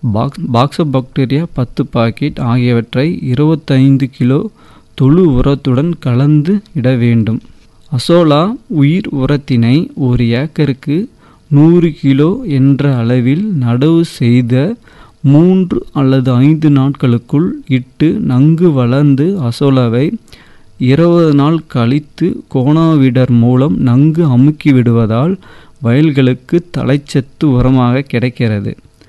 box பாக்ஸோபாக்டீரியா பத்து packet ஆகியவற்றை இருபத்தைந்து கிலோ தொழு உரத்துடன் கலந்து இட வேண்டும் அசோலா உயிர் உரத்தினை ஒரு ஏக்கருக்கு நூறு கிலோ என்ற அளவில் நடவு செய்த மூன்று அல்லது ஐந்து நாட்களுக்குள் இட்டு நன்கு வளர்ந்து அசோலாவை இருபது நாள் கழித்து கோணாவிடர் மூலம் நன்கு அமுக்கி விடுவதால் வயல்களுக்கு தலைச்சத்து உரமாக கிடைக்கிறது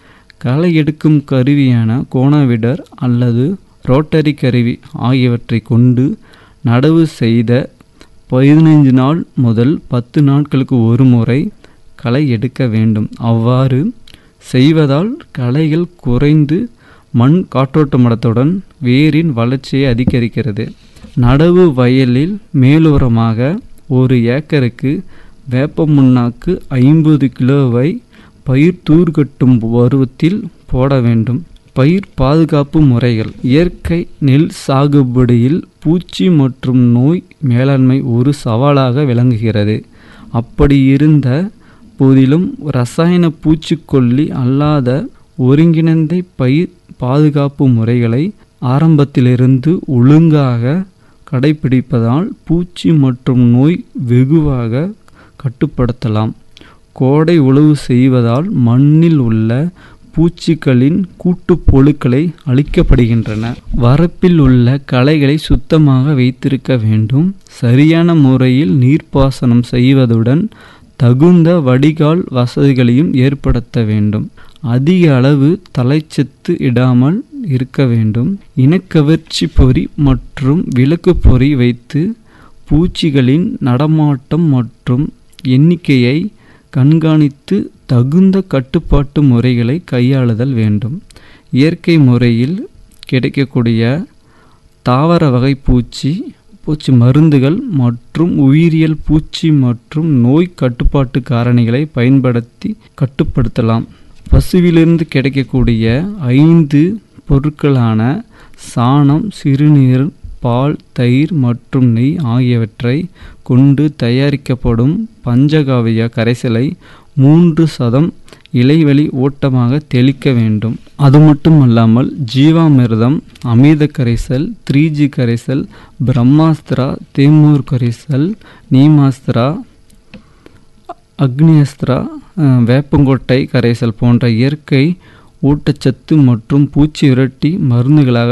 களை எடுக்கும் கருவியான கோணாவிடர் அல்லது ரோட்டரி கருவி ஆகியவற்றை கொண்டு நடவு செய்த பதினைந்து நாள் முதல் பத்து நாட்களுக்கு ஒரு முறை களை எடுக்க வேண்டும் அவ்வாறு செய்வதால் களைகள் குறைந்து மண் காற்றோட்டமடத்துடன் வேரின் வளர்ச்சியை அதிகரிக்கிறது நடவு வயலில் மேலுரமாக ஒரு ஏக்கருக்கு வேப்ப முன்னாக்கு ஐம்பது கிலோவை பயிர் தூர்கட்டும் பருவத்தில் போட வேண்டும் பயிர் பாதுகாப்பு முறைகள் இயற்கை நெல் சாகுபடியில் பூச்சி மற்றும் நோய் மேலாண்மை ஒரு சவாலாக விளங்குகிறது அப்படி இருந்த போதிலும் ரசாயன பூச்சிக்கொல்லி அல்லாத ஒருங்கிணைந்த பயிர் பாதுகாப்பு முறைகளை ஆரம்பத்திலிருந்து ஒழுங்காக கடைபிடிப்பதால் பூச்சி மற்றும் நோய் வெகுவாக கட்டுப்படுத்தலாம் கோடை உழவு செய்வதால் மண்ணில் உள்ள பூச்சிகளின் கூட்டுப்பொழுக்களை அழிக்கப்படுகின்றன வரப்பில் உள்ள களைகளை சுத்தமாக வைத்திருக்க வேண்டும் சரியான முறையில் நீர்ப்பாசனம் செய்வதுடன் தகுந்த வடிகால் வசதிகளையும் ஏற்படுத்த வேண்டும் அதிக அளவு தலைச்சத்து இடாமல் இருக்க வேண்டும் இனக்கவர்ச்சி பொறி மற்றும் விளக்கு பொறி வைத்து பூச்சிகளின் நடமாட்டம் மற்றும் எண்ணிக்கையை கண்காணித்து தகுந்த கட்டுப்பாட்டு முறைகளை கையாளுதல் வேண்டும் இயற்கை முறையில் கிடைக்கக்கூடிய தாவர வகை பூச்சி பூச்சி மருந்துகள் மற்றும் உயிரியல் பூச்சி மற்றும் நோய் கட்டுப்பாட்டு காரணிகளை பயன்படுத்தி கட்டுப்படுத்தலாம் பசுவிலிருந்து கிடைக்கக்கூடிய ஐந்து பொருட்களான சாணம் சிறுநீர் பால் தயிர் மற்றும் நெய் ஆகியவற்றை கொண்டு தயாரிக்கப்படும் பஞ்சகாவிய கரைசலை மூன்று சதம் இலைவெளி ஓட்டமாக தெளிக்க வேண்டும் அது மட்டுமல்லாமல் ஜீவாமிர்தம் அமிர்த கரைசல் த்ரீ ஜி கரைசல் பிரம்மாஸ்திரா தேமூர் கரைசல் நீமாஸ்திரா அக்னியஸ்திரா வேப்பங்கொட்டை கரைசல் போன்ற இயற்கை ஊட்டச்சத்து மற்றும் பூச்சி விரட்டி மருந்துகளாக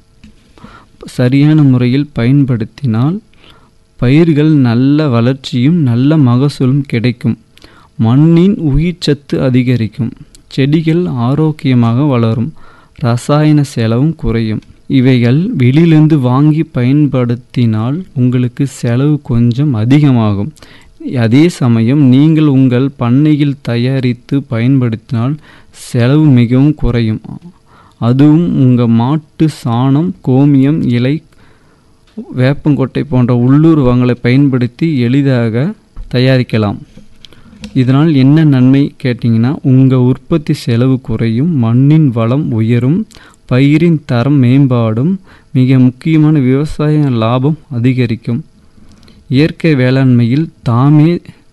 சரியான முறையில் பயன்படுத்தினால் பயிர்கள் நல்ல வளர்ச்சியும் நல்ல மகசூலும் கிடைக்கும் மண்ணின் உயிர்ச்சத்து அதிகரிக்கும் செடிகள் ஆரோக்கியமாக வளரும் ரசாயன செலவும் குறையும் இவைகள் வெளியிலிருந்து வாங்கி பயன்படுத்தினால் உங்களுக்கு செலவு கொஞ்சம் அதிகமாகும் அதே சமயம் நீங்கள் உங்கள் பண்ணையில் தயாரித்து பயன்படுத்தினால் செலவு மிகவும் குறையும் அதுவும் உங்கள் மாட்டு சாணம் கோமியம் இலை வேப்பங்கொட்டை போன்ற உள்ளூர் வங்களை பயன்படுத்தி எளிதாக தயாரிக்கலாம் இதனால் என்ன நன்மை கேட்டிங்கன்னா உங்கள் உற்பத்தி செலவு குறையும் மண்ணின் வளம் உயரும் பயிரின் தரம் மேம்பாடும் மிக முக்கியமான விவசாய லாபம் அதிகரிக்கும் இயற்கை வேளாண்மையில் தாமே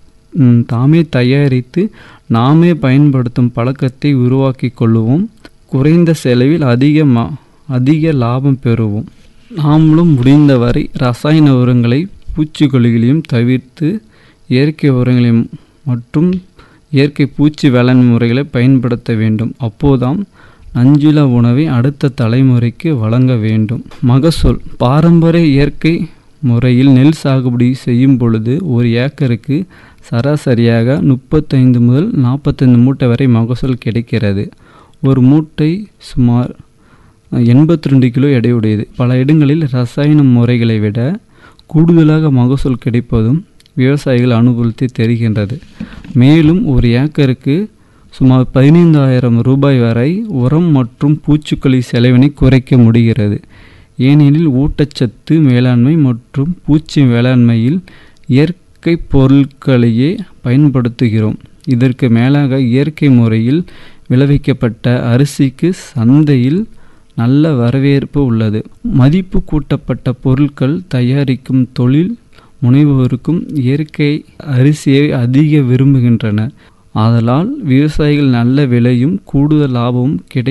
தாமே தயாரித்து நாமே பயன்படுத்தும் பழக்கத்தை உருவாக்கி கொள்ளுவோம் குறைந்த செலவில் அதிக அதிக லாபம் பெறுவோம் நாமளும் முடிந்தவரை ரசாயன உரங்களை பூச்சிக்கொல்லிகளையும் தவிர்த்து இயற்கை உரங்களையும் மற்றும் இயற்கை பூச்சி வேளாண் முறைகளை பயன்படுத்த வேண்டும் அப்போதாம் நஞ்சுல உணவை அடுத்த தலைமுறைக்கு வழங்க வேண்டும் மகசூல் பாரம்பரிய இயற்கை முறையில் நெல் சாகுபடி செய்யும் பொழுது ஒரு ஏக்கருக்கு சராசரியாக முப்பத்தைந்து முதல் நாற்பத்தைந்து மூட்டை வரை மகசூல் கிடைக்கிறது ஒரு மூட்டை சுமார் எண்பத்தி ரெண்டு கிலோ எடையுடையது பல இடங்களில் ரசாயன முறைகளை விட கூடுதலாக மகசூல் கிடைப்பதும் விவசாயிகள் அனுபவத்தை தெரிகின்றது மேலும் ஒரு ஏக்கருக்கு சுமார் பதினைந்தாயிரம் ரூபாய் வரை உரம் மற்றும் பூச்சிக்கொல்லி செலவினை குறைக்க முடிகிறது ஏனெனில் ஊட்டச்சத்து மேலாண்மை மற்றும் பூச்சி வேளாண்மையில் இயற்கை பொருட்களையே பயன்படுத்துகிறோம் இதற்கு மேலாக இயற்கை முறையில் விளைவிக்கப்பட்ட அரிசிக்கு சந்தையில் நல்ல வரவேற்பு உள்ளது மதிப்பு கூட்டப்பட்ட பொருட்கள் தயாரிக்கும் தொழில் முனைவோருக்கும் இயற்கை அரிசியை அதிக விரும்புகின்றனர் ஆதலால் விவசாயிகள் நல்ல விலையும் கூடுதல் லாபமும் கிடை